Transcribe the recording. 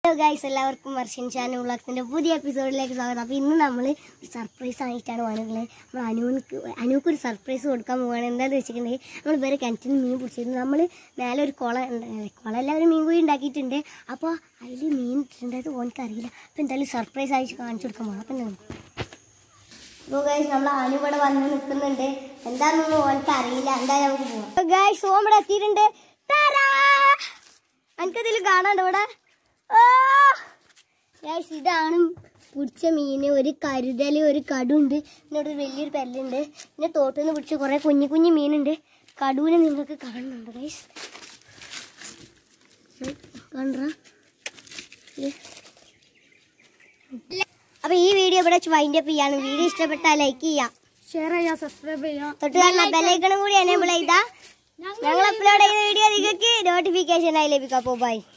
Hello guys എല്ലാവർക്കും Varshan channel വ്ളോഗ്സിൻ്റെ പുതിയ എപ്പിസോഡിലേക്ക് സ്വാഗതം അപ്പോൾ ഇന്ന് നമ്മൾ ഒരു സർപ്രൈസ് ആയിട്ടാണ് വന്നിട്ടുള്ളത് നമ്മൾ അനുവിനക്ക് അനുവിക്ക് ഒരു സർപ്രൈസ് കൊടുക്കാൻ പോവുകയാണ് എന്താണെന്ന് വെച്ചിട്ടുണ്ടെങ്കിൽ നമ്മൾ വേറെ കിണറ്റിൽ നിന്ന് മീൻ പിടിച്ചിരുന്നു നമ്മൾ മേലെ ഒരു കുളം ഉണ്ട് കുളമല്ല ഒരു മീൻ കുഴി ഉണ്ടാക്കിയിട്ടുണ്ട് അപ്പോൾ അതിൽ മീൻ ഇട്ടിട്ടുണ്ടായത് ഓനക്ക് അറിയില്ല അപ്പോൾ എന്തായാലും സർപ്രൈസ് ആയിട്ട് കാണിച്ചു കൊടുക്കാൻ പോകണം അപ്പം എന്താ അപ്പോൾ ഗൈസ് നമ്മൾ അനു ഇവിടെ വന്ന് നിൽക്കുന്നുണ്ട് എന്താണെന്നൊന്നും ഓനക്ക് അറിയില്ല എന്തായാലും നമുക്ക് പോകാം ഗൈസ് ഓൻ ഇവിടെ എത്തിയിട്ടുണ്ട് ടാരാ! എനിക്കതിൽ കാണാണ്ട് ഇവിടെ ആ! ഗൈസ് ഇതാണ് പിടിച്ച മീന് ഒരു കരുതല് ഒരു കടുണ്ട് പിന്നെ ഇവിടെ ഒരു വലിയൊരു പെല്ലുണ്ട് പിന്നെ തോട്ടിൽ നിന്ന് പിടിച്ച കുറേ കുഞ്ഞു കുഞ്ഞു മീനുണ്ട് കടുവിനെ നിങ്ങൾക്ക് കാണുന്നുണ്ട് ഗൈസ് കണ്ട അപ്പൊ ഈ വീഡിയോ ഇവിടെ വെച്ച് വൈൻഡ് അപ്പ് ചെയ്യാണ് വീഡിയോ ഇഷ്ടപ്പെട്ടാൽ ലൈക്ക് ചെയ്യാം ഷെയർ ചെയ്യാം സബ്സ്ക്രൈബ് ചെയ്യാം തൊട്ട് കാണുന്ന ബെല്ലൈക്കണും കൂടി എനേബിൾ ചെയ്താ ഞങ്ങൾ അപ്ലോഡ് ചെയ്യുന്ന വീഡിയോ നിങ്ങൾക്ക് നോട്ടിഫിക്കേഷൻ ആയി ലഭിക്കാം അപ്പോൾ ബൈ